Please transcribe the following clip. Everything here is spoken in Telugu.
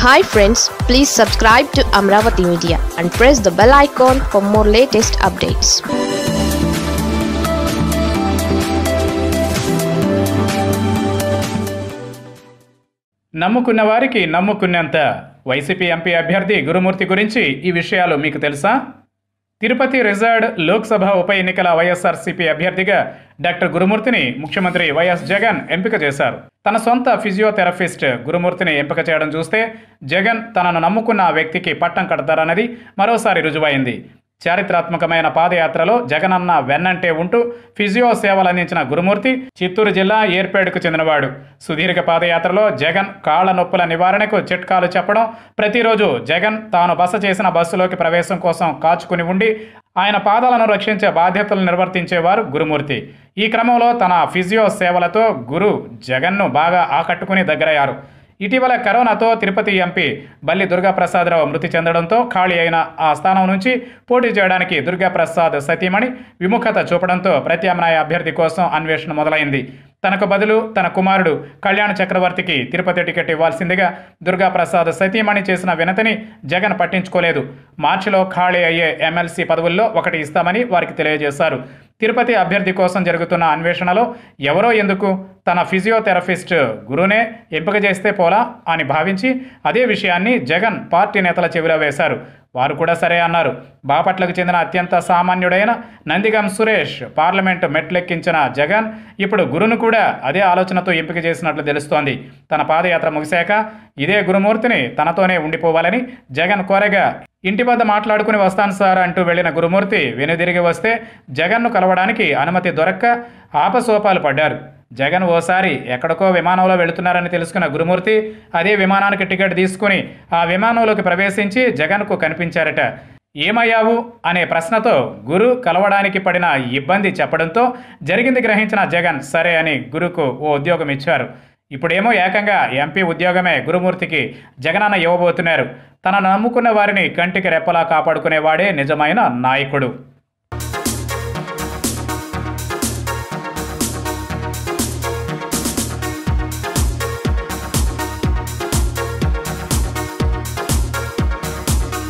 hi friends please subscribe to Amaravati media and press the bell icon for more latest updates నమ్ముకున్న వారికి నమ్ముకున్నంత వైసీపీ ఎంపీ అభ్యర్థి గురుమూర్తి గురించి ఈ విషయాలు మీకు తెలుసా తిరుపతి రిజర్వ్డ్ లోక్సభ ఉప ఎన్నికల వైఎస్ఆర్సీపీ అభ్యర్థిగా డాక్టర్ గురుమూర్తిని ముఖ్యమంత్రి వైఎస్ జగన్ ఎంపిక చేశారు తన సొంత ఫిజియోథెరపిస్ట్ గురుమూర్తిని ఎంపిక చేయడం చూస్తే జగన్ తనను నమ్ముకున్న ఆ వ్యక్తికి పట్టం కడతారన్నది మరోసారి రుజువైంది చారిత్రాత్మకమైన పాదయాత్రలో జగనన్న వెన్నంటే ఉంటూ ఫిజియో సేవలు అందించిన గురుమూర్తి చిత్తూరు జిల్లా ఏర్పేడుకు చెందినవాడు సుదీర్ఘ పాదయాత్రలో జగన్ కాళ్ల నొప్పుల నివారణకు చిట్కాలు చెప్పడం ప్రతిరోజు జగన్ తాను బస చేసిన బస్సులోకి ప్రవేశం కోసం కాచుకుని ఉండి ఆయన పాదాలను రక్షించే బాధ్యతలు నిర్వర్తించేవారు గురుమూర్తి ఈ క్రమంలో తన ఫిజియో సేవలతో గురు జగన్ను బాగా ఆకట్టుకుని దగ్గరయ్యారు ఇటీవల కరోనాతో తిరుపతి ఎంపీ బల్లి దుర్గాప్రసాదరావు మృతి చెందడంతో ఖాళీ అయిన ఆ స్థానం నుంచి పోటీ చేయడానికి దుర్గాప్రసాద్ సతీమణి విముఖత చూపడంతో ప్రత్యామ్నాయ అభ్యర్థి కోసం అన్వేషణ మొదలైంది తనకు బదులు తన కుమారుడు కళ్యాణ చక్రవర్తికి తిరుపతి టికెట్ ఇవ్వాల్సిందిగా దుర్గాప్రసాద్ సతీమణి చేసిన వినతిని జగన్ పట్టించుకోలేదు మార్చిలో ఖాళీ అయ్యే ఎమ్మెల్సీ పదవుల్లో ఒకటి ఇస్తామని వారికి తెలియజేశారు తిరుపతి అభ్యర్థి కోసం జరుగుతున్న అన్వేషణలో ఎవరో ఎందుకు తన ఫిజియోథెరపిస్ట్ గురునే ఎంపిక చేస్తే పోలా అని భావించి అదే విషయాన్ని జగన్ పార్టీ నేతల చెవిలో వేశారు వారు కూడా సరే అన్నారు బాపట్లకు చెందిన అత్యంత సామాన్యుడైన నందిగం సురేష్ పార్లమెంటు మెట్లెక్కించిన జగన్ ఇప్పుడు గురును కూడా అదే ఆలోచనతో ఎంపిక చేసినట్లు తెలుస్తోంది తన పాదయాత్ర ముగిశాక ఇదే గురుమూర్తిని తనతోనే ఉండిపోవాలని జగన్ కోరగా ఇంటి వద్ద మాట్లాడుకుని వస్తాను సార్ అంటూ వెళ్లిన గురుమూర్తి వెనుదిరిగి వస్తే జగన్ను కలవడానికి అనుమతి దొరక్క ఆపసోపాలు పడ్డారు జగన్ ఓసారి ఎక్కడికో విమానంలో వెళుతున్నారని తెలుసుకున్న గురుమూర్తి అదే విమానానికి టికెట్ తీసుకుని ఆ విమానంలోకి ప్రవేశించి జగన్కు కనిపించారట ఏమయ్యావు అనే ప్రశ్నతో గురు కలవడానికి పడిన ఇబ్బంది చెప్పడంతో జరిగింది గ్రహించిన జగన్ సరే అని గురుకు ఓ ఉద్యోగం ఇచ్చారు ఇప్పుడేమో ఏకంగా ఎంపీ ఉద్యోగమే గురుమూర్తికి జగనన్న ఇవ్వబోతున్నారు తనను నమ్ముకున్న వారిని కంటికి రెప్పలా కాపాడుకునేవాడే నిజమైన నాయకుడు